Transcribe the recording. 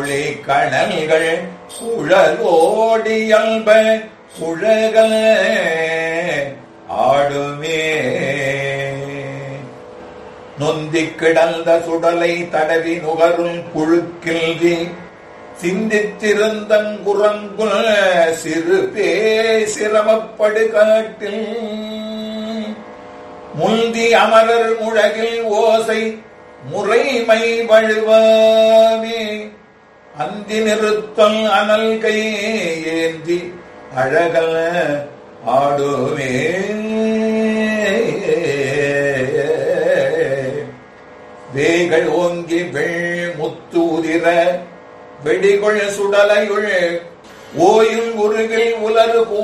சுழி கணல்கள் சுழலோடியல்ப சுழக ஆடுமே நொந்திக் கிடந்த சுடலை தடவி நுகரும் புழுக்கில்வி சிந்தித்திருந்தங்குரங்குல் சிறு பே சிரமப்படு காட்டில் முந்தி அமரர் முழகில் ஓசை முறைமை வழுவாமே அந்தி நிறுத்தல் அனல் கை ஏந்தி அழகல் ஆடுமே வேகள் ஓங்கி வெள் முத்து உதிர வெடிகொள் சுடலையுள் ஓயில் உருகில் உலரு